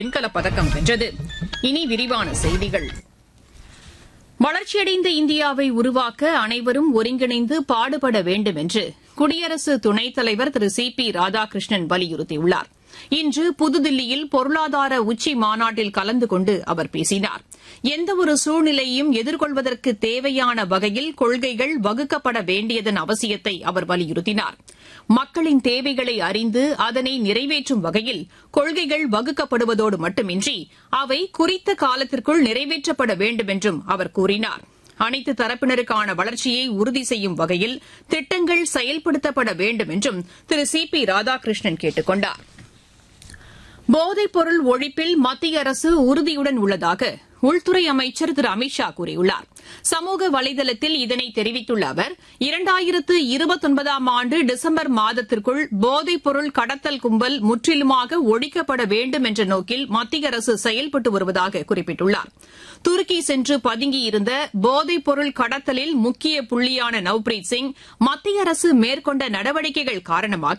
வெண்கலப் பதக்கம் வென்றது இனி விரிவான செய்திகள் வளர்ச்சியடைந்த இந்தியாவை உருவாக்க அனைவரும் ஒருங்கிணைந்து பாடுபட வேண்டும் என்று குடியரசு துணைத் தலைவர் திரு சி பி ராதாகிருஷ்ணன் வலியுறுத்தியுள்ளார் இன்று புதுதில்லியில் பொருளாதார உச்சி மாநாட்டில் கலந்து கொண்டு அவர் பேசினார் எந்தவொரு சூழ்நிலையையும் எதிர்கொள்வதற்கு தேவையான வகையில் கொள்கைகள் வகுக்கப்பட வேண்டியதன் அவசியத்தை அவர் வலியுறுத்தினார் மக்களின் தேவைகளை அறிந்து அதனை நிறைவேற்றும் வகையில் கொள்கைகள் வகுக்கப்படுவதோடு மட்டுமின்றி அவை குறித்த காலத்திற்குள் நிறைவேற்றப்பட வேண்டும் என்றும் அவர் கூறினார் அனைத்து தரப்பினருக்கான வளர்ச்சியை உறுதி செய்யும் வகையில் திட்டங்கள் செயல்படுத்தப்பட வேண்டும் என்றும் திரு சி பி ராதாகிருஷ்ணன் கேட்டுக் கொண்டார் போதைப் பொருள் ஒழிப்பில் மத்திய அரசு உறுதியுடன் உள்ளதாக உள்துறை அமைச்சர் திரு அமித் ஷா கூறியுள்ளார் சமூக வலைதளத்தில் இதனை தெரிவித்துள்ள அவர் இரண்டாயிரத்து இருபத்தொன்பதாம் ஆண்டு டிசம்பர் மாதத்திற்குள் போதைப் பொருள் கடத்தல் கும்பல் முற்றிலுமாக ஒழிக்கப்பட வேண்டும் என்ற நோக்கில் மத்திய அரசு செயல்பட்டு வருவதாக குறிப்பிட்டுள்ளார் துருக்கி சென்று பதுங்கியிருந்த போதைப் பொருள் கடத்தலில் முக்கிய புள்ளியான நவ்பிரீத் சிங் மத்திய அரசு மேற்கொண்ட நடவடிக்கைகள் காரணமாக